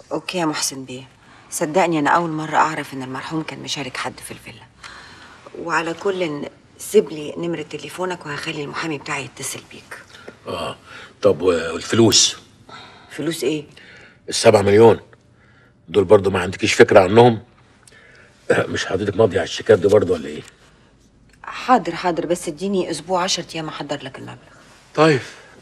اوكي يا محسن بيه صدقني انا اول مره اعرف ان المرحوم كان مشارك حد في الفيلا وعلى كل سيب لي نمره تليفونك وهخلي المحامي بتاعي يتصل بيك اه طب والفلوس فلوس ايه السبعة مليون دول برضو ما عندكيش فكرة عنهم آه، مش حضرتك ماضي على الشيكات دي برضو ولا ايه حاضر حاضر بس اديني اسبوع 10 ايام احضر لك المبلغ طيب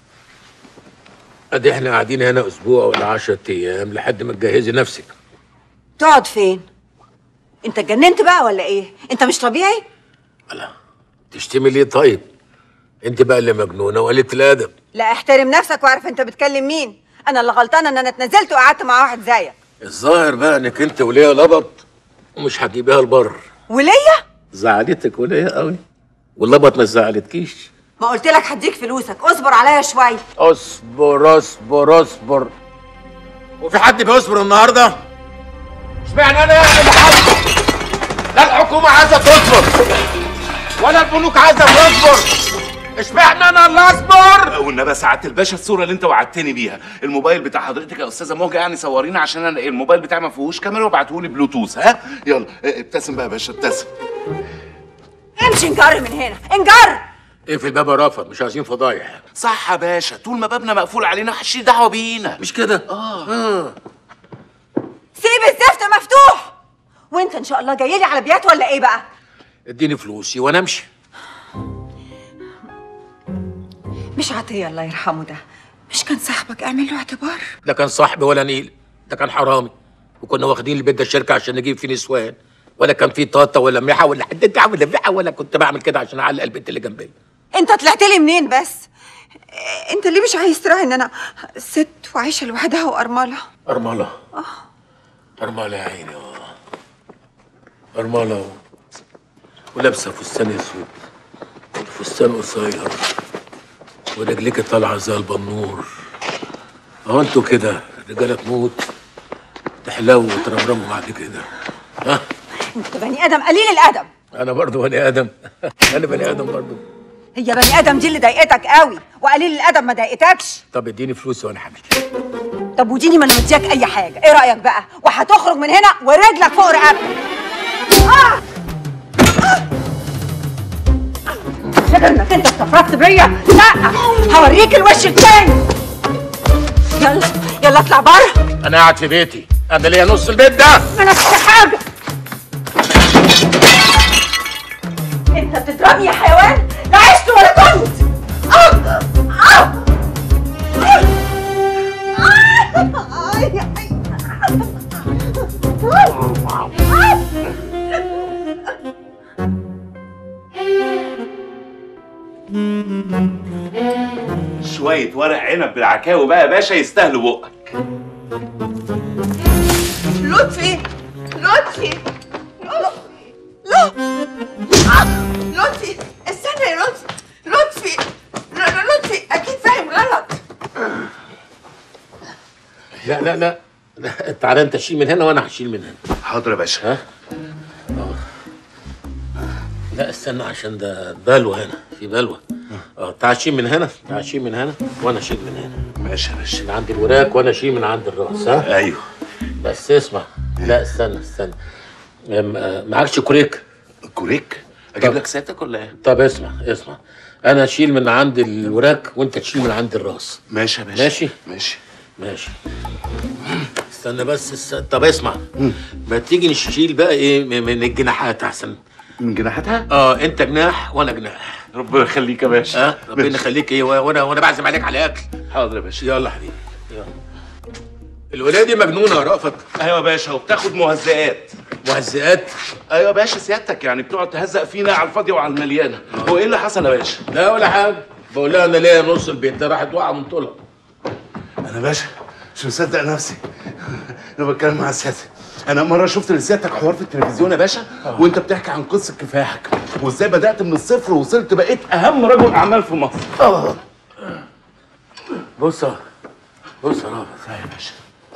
ادي احنا قاعدين هنا اسبوع ولا 10 ايام لحد ما تجهزي نفسك تقعد فين انت اتجننت بقى ولا ايه انت مش طبيعي تشتمي ليه طيب انت بقى اللي مجنونه وقلت الادب لا احترم نفسك واعرف انت بتكلم مين انا اللي غلطانه ان انا اتنزلت وقعدت مع واحد زيك الظاهر بقى انك انت وليا لبط ومش هتجيبيها البر وليا زعلتك وليا قوي واللبط ما زعلتكيش ما قلت لك هديك فلوسك اصبر عليا شويه اصبر اصبر اصبر وفي حد بيصبر النهارده؟ اشمعنى انا يعني اللي حاصل؟ لا الحكومه عايزه تصبر ولا البنوك عايزه تصبر اشمعنى انا اللي اصبر؟ والنبي سعاده الباشا الصوره اللي انت وعدتني بيها الموبايل بتاع حضرتك يا استاذه موجه يعني صورينا عشان انا الموبايل بتاعي ما فيهوش كاميرا وابعته لي بلوتوث ها يلا اه، ابتسم بقى يا باشا ابتسم امشي انجر من هنا انجر اقفل الباب يا رافض مش عايزين فضايح صح يا باشا طول ما بابنا مقفول علينا محدش ليه دعوه بينا مش كده؟ اه سيب الزفت مفتوح وانت ان شاء الله جاي لي على بيات ولا ايه بقى اديني فلوسي وانا امشي مش عطيه الله يرحمه ده مش كان صاحبك اعمل له اعتبار ده كان صاحبي ولا نيل ده كان حرامي وكنا واخدين البيت ده الشركه عشان نجيب فيه نسوان ولا كان فيه طاطا ولا ميحه ولا حد انت عامل ميحه ولا كنت بعمل كده عشان اعلق البنت اللي جنبي انت طلعت لي منين بس انت ليه مش عايز تراعي ان انا ست وعايشه لوحدها وارمله أرملة أرملة يا عيني آه. أرملة و... ولابسة فستان أسود فستان قصير ورجليك طالعة زي البنور أهو أنتوا كده الرجالة تموت تحلو وترمرموا بعد كده ها انت بني ادم قليل الادب أنا برضو بني آدم أنا بني آدم برضو هي بني ادم دي اللي ضايقتك قوي وقليل الادب ما ضايقتكش طب اديني فلوسي وأنا حامل طب وديني ما انا مدياك اي حاجه ايه رايك بقى وهتخرج من هنا ورجلك فوق رقبتك آه! آه! فاكر انك انت استفردت بيا لا هوريك الوش التاني يلا يلا اطلع بره أنا قاعد في بيتي أنا ليا نص البيت ده ما انا حاجه انت بتضربني يا حيوان لا عشت ولا كنت آه! آه! آي، آي. شويه ورق عنب بالعكاوي بقى يا باشا يستاهلوا بقك لطفي لطفي لطفي لا آه، لطفي استنى يا لطفي لطفي لا لا لطفي اكيد فاهم غلط لا لا لا لا، تعالى أنت شيل من هنا وأنا هشيل من هنا حاضر يا باشا ها لا استنى عشان ده بلوى هنا في بلوى اه تعال شيل من هنا تعال شيل من هنا وانا اشيل من هنا ماشي يا باشا من عند الوراك وانا اشيل من عند الراس ها ايوه بس اسمع لا استنى استنى أم- آه، معكش كوريك كوريك اجيب طب. لك سيادتك ولا ايه طب اسمع اسمع انا اشيل من عند الوراك وانت تشيل من عند الراس ماشي يا باشا ماشي ماشي ماشي استنى بس است... طب اسمع ما تيجي نشيل بقى ايه من من الجناحات احسن من جناحاتها اه انت جناح وانا جناح ربنا يخليك يا باشا ها ربنا ماشي. يخليك ايه وانا وانا بعزم عليك على اكل حاضر يا باشا يلا حبيبي يلا الولايه دي مجنونه يا رأفت ايوه يا باشا وبتاخد مهزئات مهزئات ايوه يا باشا سيادتك يعني بتقعد تهزق فينا على الفاضيه وعلى المليانه هو ايه اللي حصل يا باشا لا ولا حاجه بقول لها انا ليا نص البيت ده راحت واقعه من طولها انا باشا مش مصدق نفسي انا بتكلم مع سيادتك انا مره شفت لسيادتك حوار في التلفزيون يا باشا وانت بتحكي عن قصه كفاحك وازاي بدات من الصفر ووصلت بقيت اهم رجل اعمال في مصر اه بص يا- بص يا رأفت يا باشا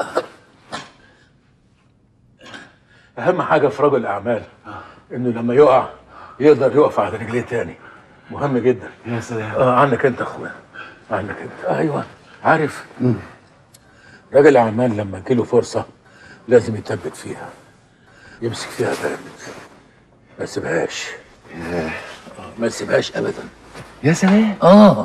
اهم حاجه في رجل الاعمال انه لما يقع يقدر يقف على رجليه تاني مهم جدا يا سلام اه عنك انت يا اخويا عنك انت ايوه عارف راجل اعمال لما تجيله فرصه لازم يثبت فيها يمسك فيها جامد ما يسيبهاش آه، ما يسيبهاش ابدا يا سلام اه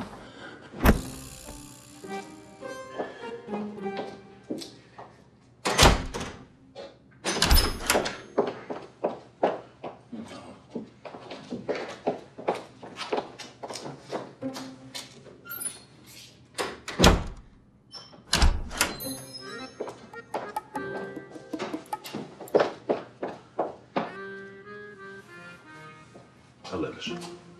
يلا يا باشا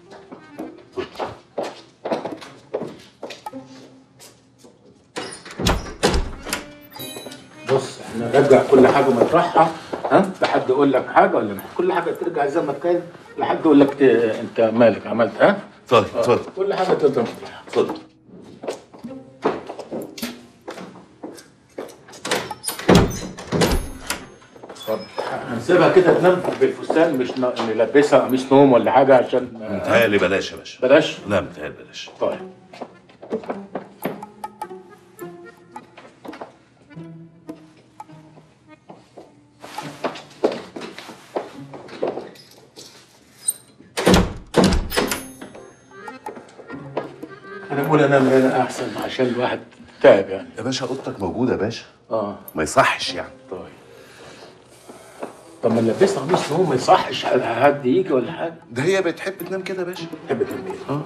بص احنا نرجع كل حاجه مطرحها ها لحد يقول لك حاجه ولا كل حاجه ترجع زي ما كان لحد يقول لك ت- انت مالك عملت ها اتفضل اتفضل كل حاجه تفضل مطرحها اتفضل اتفضل هنسيبها كده تنام بالفستان مش ن- نلبسها قميص نوم ولا حاجه عشان متهيألي بلاش يا باشا بلاش لا متهيألي بلاش طيب انا بقول انام هنا احسن عشان الواحد تعب يعني يا باشا اوضتك موجوده يا باشا اه ما يصحش يعني طيب طب ما نلبسها قميص نوم ما يصحش حد يجي ولا حاجه ده هي بتحب تنام كده يا باشا تحب تنام اه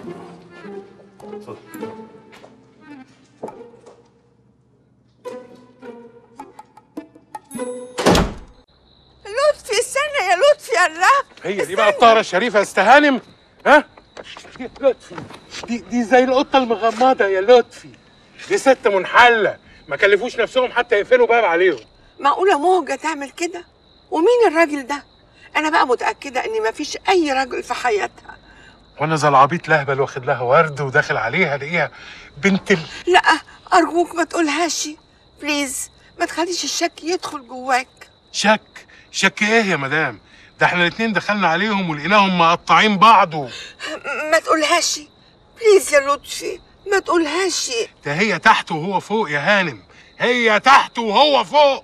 لطفي استنى يا لطفي الله هي دي بقى الطاهرة الشريفة يا استهانم ها يا لطفي دي دي زي القطة المغمضة يا لطفي دي ست منحلة ما كلفوش نفسهم حتى يقفلوا باب عليهم معقولة مهجة تعمل كده؟ ومين الراجل ده؟ أنا بقى متأكدة إن مفيش أي راجل في حياتها وانا زي العبيط لهبل واخد لها ورد وداخل عليها الاقيها بنت ال... لا أرجوك ما تقولهاش بليز ما تخليش الشك يدخل جواك شك شك ايه يا مدام ده احنا الاتنين دخلنا عليهم ولقيناهم مقطعين بعض و... م- ما تقولهاش بليز يا لطفي ما تقولهاش ده هي تحت وهو فوق يا هانم هي تحت وهو فوق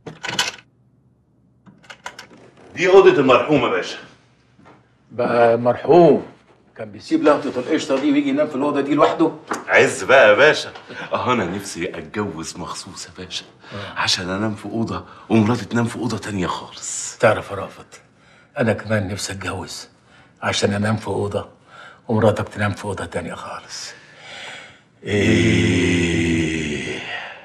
دي اوضه المرحومه يا باشا بقى مرحوم كان بيسيب لقطه القشطه دي ويجي ينام في الاوضه دي لوحده عز بقى يا باشا اه انا نفسي اتجوز مخصوص يا باشا عشان انام في اوضه ومراتي تنام في اوضه تانية خالص تعرف يا رافت انا كمان نفسي اتجوز عشان انام في اوضه ومراتك تنام في اوضه تانية خالص ايه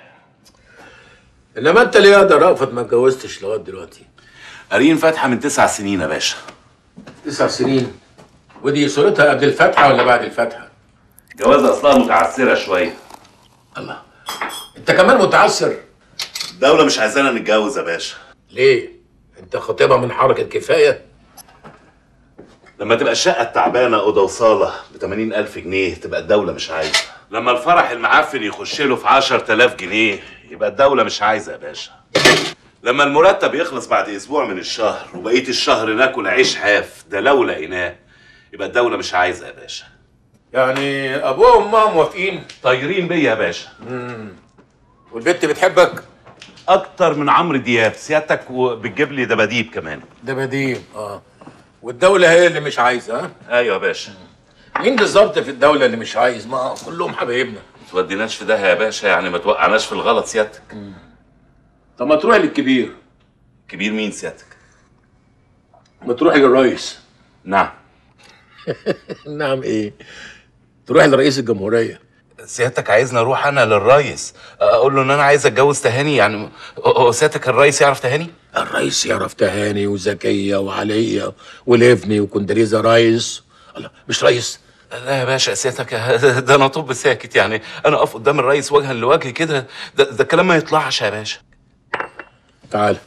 انما انت ليه يا ده رافت ما اتجوزتش لغايه دلوقتي قارين فاتحه من تسع سنين يا باشا تسع سنين ودي صورتها قبل الفاتحه ولا بعد الفاتحه جوازها اصلها متعسره شويه الله انت كمان متعسر الدوله مش عايزانا نتجوز يا باشا ليه انت خطيبها من حركه كفايه لما تبقى الشقة التعبانة أوضة وصالة ب 80000 جنيه تبقى الدولة مش عايزة. لما الفرح المعفن يخش له في 10000 جنيه يبقى الدولة مش عايزة يا باشا. لما المرتب يخلص بعد أسبوع من الشهر وبقية الشهر ناكل عيش حاف ده لو لقيناه يبقى الدولة مش عايزة يا باشا. يعني ابوها وامها موافقين طايرين بيا يا باشا. والبنت بتحبك أكتر من عمرو دياب سيادتك وبتجيب لي دباديب كمان. ده بديل اه والدولة هي اللي مش عايزة ها؟ أيوة يا باشا. مين بالظبط في الدولة اللي مش عايز؟ ما كلهم حبايبنا ما توديناش في ده يا باشا يعني ما توقعناش في الغلط سيادتك. طب ما تروح للكبير كبير مين سيادتك؟ ما تروح للرئيس نعم. نعم ايه؟ تروح لرئيس الجمهورية سيادتك عايزني اروح انا للريس اقول له ان انا عايز اتجوز تهاني يعني هو سيادتك الريس يعرف تهاني الرئيس يعرف تهاني وزكية وعلية وليفني وكندريزة رايس الله مش رئيس لا يا باشا سيادتك ده انا طب ساكت يعني انا اقف قدام الريس وجها لوجه كده ده, ده الكلام ما يطلعش يا باشا تعال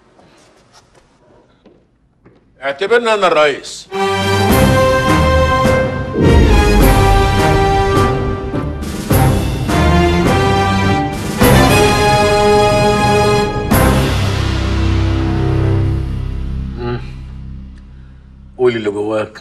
اعتبرنا انا الرئيس مم. قول اللي جواك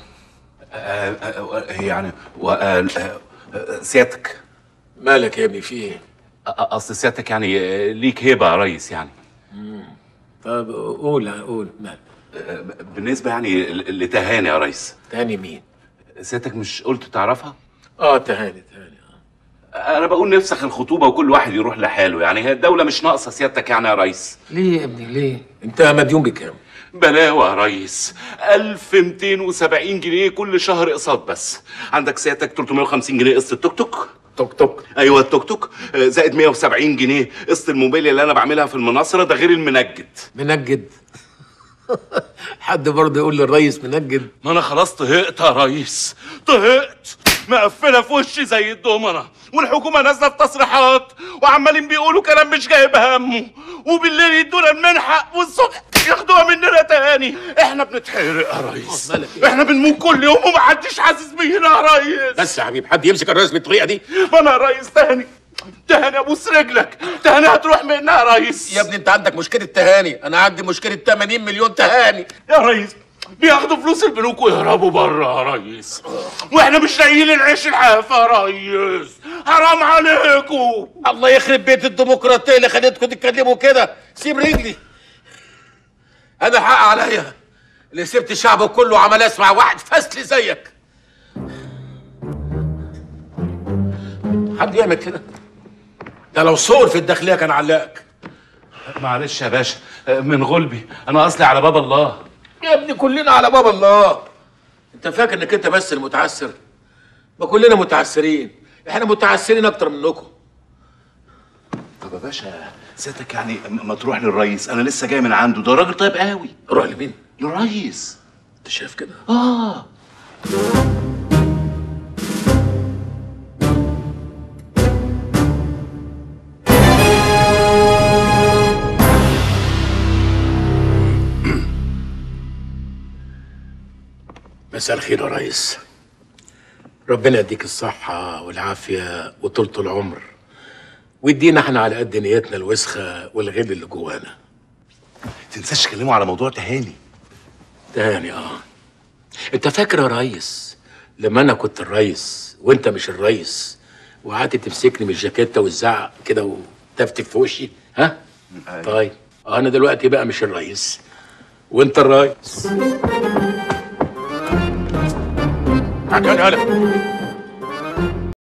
يعني و- آه، آه، سيادتك مالك يا ابني في ايه اصل سيادتك يعني ليك هيبه يا ريس يعني طب قول قول مال بالنسبه يعني ل- لتهاني يا ريس تاني مين سيادتك مش قلت تعرفها اه تهاني تهاني آه. انا بقول نفسخ الخطوبه وكل واحد يروح لحاله يعني هي الدوله مش ناقصه سيادتك يعني يا ريس ليه يا ابني ليه انت مديون بكام بلاوة يا ريس 1270 جنيه كل شهر اقساط بس عندك سيادتك 350 جنيه قسط التوك توك توك توك ايوه التوك توك آه، زائد 170 جنيه قسط الموبيل اللي انا بعملها في المناصره ده غير المنجد منجد حد برضه يقول للريس منجد ما انا خلاص طهقت يا ريس طهقت مقفله في وشي زي الدومنه والحكومه نازله في تصريحات وعمالين بيقولوا كلام مش جايب همه وبالليل يدونا المنحه والصبح ياخدوها مننا تاني احنا بنتحرق يا ريس مالك إيه؟ احنا بنموت كل يوم ومحدش حاسس بينا يا ريس بس يا حبيبي حد يمسك الرئيس بالطريقه دي ما انا يا ريس تاني تهاني ابوس رجلك تهاني هتروح منها يا ريس يا ابني انت عندك مشكله تهاني انا عندي مشكله 80 مليون تهاني يا ريس بياخدوا فلوس البنوك ويهربوا بره يا ريس واحنا مش لاقيين العيش الحاف يا ريس حرام عليكم الله يخرب بيت الديمقراطيه اللي خليتكم تتكلموا كده سيب رجلي انا حق عليا اللي سبت الشعب كله وعمال اسمع واحد فاسل زيك حد يعمل كده ده لو صور في الداخليه كان علقك معلش يا باشا من غلبي انا اصلي على باب الله يا ابني كلنا على باب الله انت فاكر انك انت بس المتعسر ما كلنا متعسرين احنا متعسرين اكتر منكم طب يا باشا سيادتك يعني ما تروح للريس انا لسه جاي من عنده ده راجل طيب قوي روح لمين للريس انت شايف كده اه مساء الخير يا ريس ربنا يديك الصحة والعافية وطولة العمر ويدينا احنا على قد نيتنا الوسخة والغل اللي جوانا تنساش تكلموا على موضوع تهاني تاني اه انت فاكر يا ريس لما انا كنت الريس وانت مش الريس وقعدت تمسكني من الجاكيته وتزعق كده وتفتف في وشي ها طيب انا دلوقتي بقى مش الريس وانت الريس عجل هلا